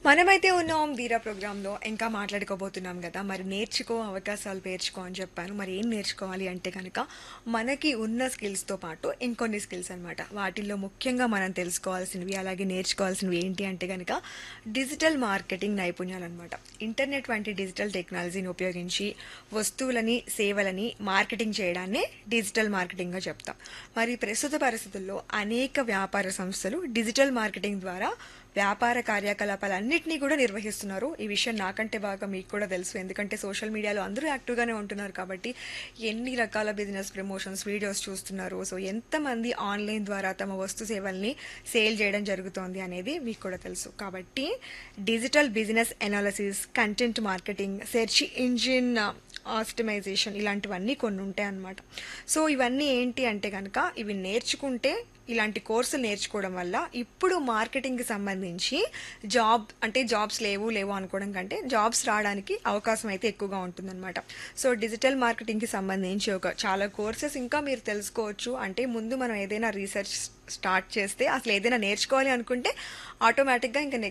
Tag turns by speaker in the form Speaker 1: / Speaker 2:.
Speaker 1: మనమైతే ఉన్నాం వీరా ప్రోగ్రాంలో ఇంకా మాట్లాడుకోబోతున్నాం కదా మరి నేర్చుకో అవకాశాలు పేర్చుకో అని చెప్పాను మరి ఏం నేర్చుకోవాలి అంటే కనుక మనకి ఉన్న స్కిల్స్తో పాటు ఇంకొన్ని స్కిల్స్ అనమాట వాటిల్లో ముఖ్యంగా మనం తెలుసుకోవాల్సినవి అలాగే నేర్చుకోవాల్సినవి ఏంటి అంటే కనుక డిజిటల్ మార్కెటింగ్ నైపుణ్యాలు అనమాట ఇంటర్నెట్ వంటి డిజిటల్ టెక్నాలజీని ఉపయోగించి వస్తువులని సేవలని మార్కెటింగ్ చేయడాన్నే డిజిటల్ మార్కెటింగ్గా చెప్తాం మరి ప్రస్తుత పరిస్థితుల్లో అనేక వ్యాపార సంస్థలు డిజిటల్ మార్కెటింగ్ ద్వారా వ్యాపార కార్యకలాపాలన్నింటినీ కూడా నిర్వహిస్తున్నారు ఈ విషయం నాకంటే బాగా మీకు కూడా తెలుసు ఎందుకంటే సోషల్ మీడియాలో అందరూ యాక్టివ్గానే ఉంటున్నారు కాబట్టి ఎన్ని రకాల బిజినెస్ ప్రమోషన్స్ వీడియోస్ చూస్తున్నారు సో ఎంతమంది ఆన్లైన్ ద్వారా తమ వస్తు సేవల్ని సేల్ చేయడం జరుగుతోంది అనేది మీకు కూడా తెలుసు కాబట్టి digital business analysis content marketing search engine optimisation ఇలాంటివన్నీ కొన్ని ఉంటాయి అన్నమాట సో ఇవన్నీ ఏంటి అంటే కనుక ఇవి నేర్చుకుంటే ఇలాంటి కోర్సులు నేర్చుకోవడం వల్ల ఇప్పుడు మార్కెటింగ్కి సంబంధించి జాబ్ అంటే జాబ్స్ లేవు లేవు అనుకోవడం కంటే జాబ్స్ రావడానికి అవకాశం అయితే ఎక్కువగా ఉంటుందన్నమాట సో డిజిటల్ మార్కెటింగ్కి సంబంధించి ఒక చాలా కోర్సెస్ ఇంకా మీరు తెలుసుకోవచ్చు అంటే ముందు మనం ఏదైనా రీసెర్చ్ స్టార్ట్ చేస్తే అసలు ఏదైనా నేర్చుకోవాలి అనుకుంటే ఆటోమేటిక్గా ఇంకా